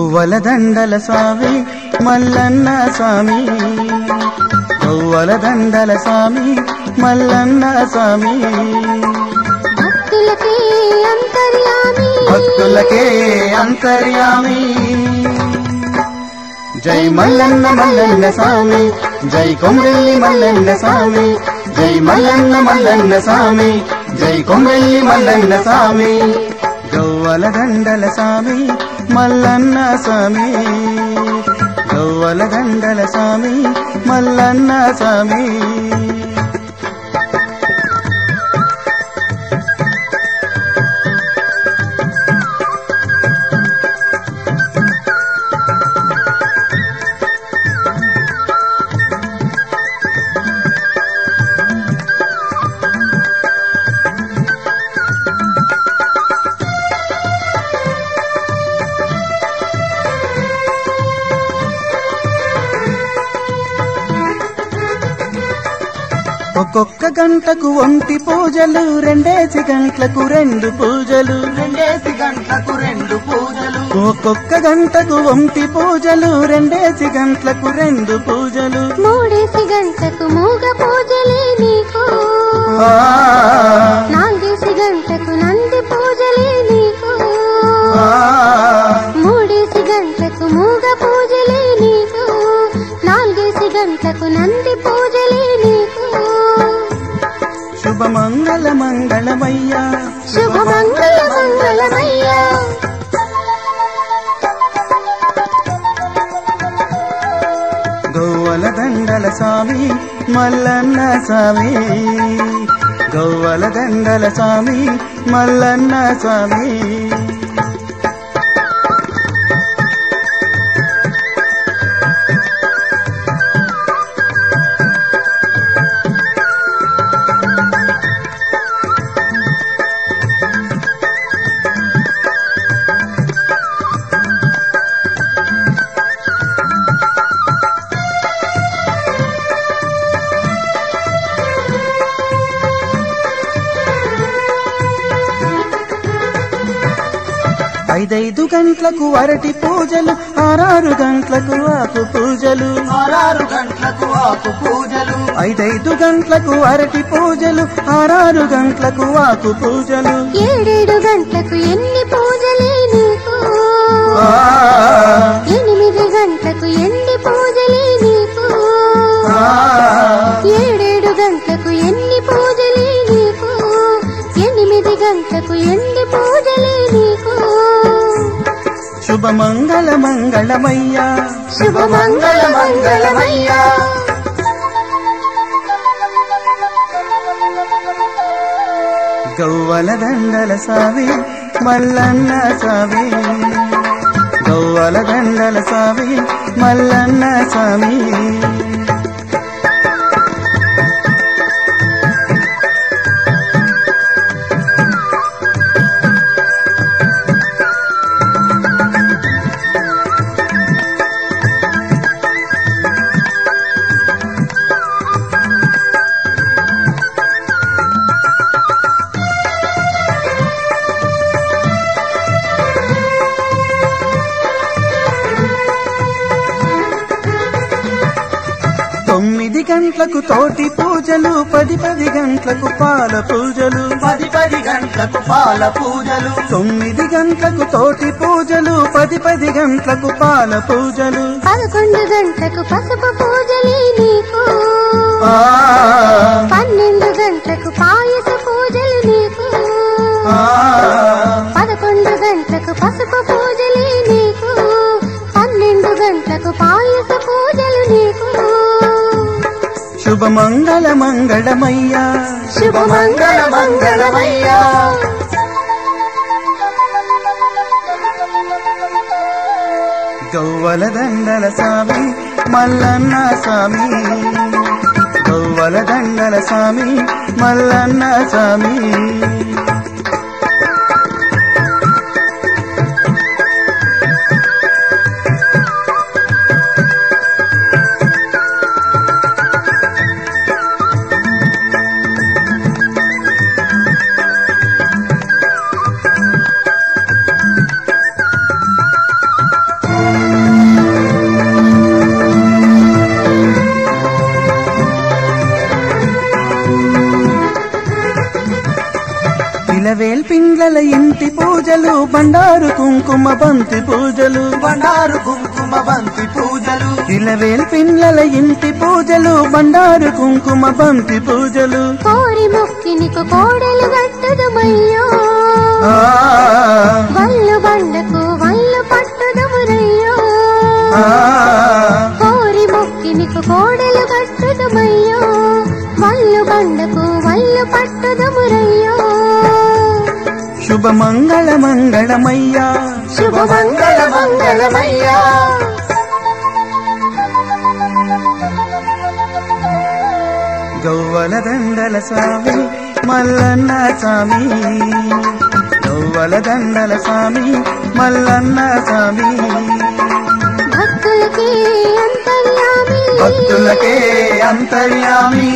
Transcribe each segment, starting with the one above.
గౌవల దండల స్వామి మల్లన్న స్వామి గౌవల దండల స్వామి మల్లన్న స్వామి భక్తులకే అంతర్యామి భక్తులకే అంతర్యామి జై మల్లన్న మల్లన్న స్వామి జై కొమ్రెల్లి మల్లన్న స్వామి జై మల్లన్న మల్లన్న స్వామి జై కొమ్రెల్లి మల్లన్న స్వామి గౌవల దండల స్వామి మల్లన్న స్వామి గౌవల దండల స్వామి మల్లన్న స్వామి ఒక్కొక్క గంటకు ఒంటి పూజలు రెండేసి గంటలకు రెండు పూజలు రెండేసి గంటలకు రెండు పూజలు ఒక్కొక్క గంటకు ఒంటి పూజలు రెండేసి గంటలకు రెండు పూజలు మూడేసి గంటకు మూగ పూజలే నీకు ఆ, నాలుగేసి గంటకు నంది పూజలే నీకు ఆ, మూడేసి గంటకు మూగ పూజలే నీకు నాలుగేసి గంటలకు నంది పూజలే నీకు శుభ మంగళ మంగళమయ్యా శుభ మంగళ మంగళమయ్యా గౌవల దండల స్వామి మల్లన్న స్వామి గౌవల దండల స్వామి మల్లన్న స్వామి ఐదైదు గంటలకు అరటి పూజలు ఆరారు గంటలకు ఆకు పూజలు ఆరారు గంటలకు ఆకు పూజలు ఐదైదు గంటలకు అరటి పూజలు ఆరారు గంటలకు ఆకు పూజలు ఏడేడు గంటలకు ఎన్ని పూజలే నీకు ఆ, ఎనిమిది గంటలకు ఎన్ని పూజలే నీకు ఆ, ఏడేడు గంటలకు ఎన్ని పూజలే నీకు ఎనిమిది గంటలకు ఎన్ని పూజలే నీకు శుభ మంగళ మంగళమయ్యా శుభ మంగళ మంగళమయ్యా గౌవల దండల స్వామి మల్లన్న స్వామి గౌవల దండల స్వామి మల్లన్న స్వామి తొమ్మిది గంటలకు తోటి పూజలు పది పది గంటలకు పాల పూజలు పది పది గంటలకు పాల పూజలు తొమ్మిది గంటలకు తోటి పూజలు పది పది గంటలకు పాల పూజలు పదకొండు గంటలకు పసుపు పూజలే నీకు ఆ, పన్నెండు గంటలకు పాయస పూజలు నీకు ఆ, పదకొండు గంటలకు పసుపు పూజలే నీకు పన్నెండు గంటలకు పాయస పూజలు నీకు శుభ మంగళ మంగళమయ్యా శుభ మంగళ మంగళమయ్యా గౌవల దండల స్వామి మల్లన్న స్వామి గౌవల దండల స్వామి మల్లన్న స్వామి బండారు కుంకుమ బంతి పూజలు బండారు కుంకుమ బంతి పూజలు ఇలవేల్ పిల్లల ఇంటి పూజలు బండారు కుంకుమ బంతి పూజలు కోరి మొక్కి నీకు కోడలు కట్టుదమయ్యో ఆ, వల్లు బండకు వల్లు పట్టుదమురయ్యో ఆ, కోరి మొక్కి నీకు కోడలు కట్టుదమయ్యో వల్లు బండకు వల్లు పట్టుదమురయ్యో శుభ మంగళ మంగళమయ్యా శుభ మంగళ మంగళమయ్యా గౌవల దండల స్వామి మల్లన్న స్వామి గౌవల దండల స్వామి మల్లన్న స్వామి భక్తులకే అంతర్యామి భక్తులకే అంతర్యామి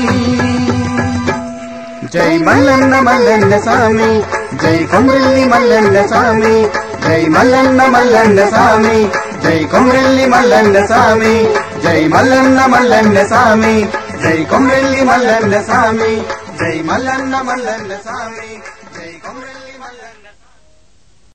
జై మల్లన్న మల్లన్న స్వామి జై కొమ్రెల్లి మల్లన్న స్వామి జై మల్లన్న మల్లన్న స్వామి జై కొమ్రెల్లి మల్లన్న స్వామి జై మల్లన్న మల్లన్న స్వామి జై కొమ్రెల్లి మల్లన్న స్వామి జై మల్లన్న మల్లన్న స్వామి జై కొమ్రెల్లి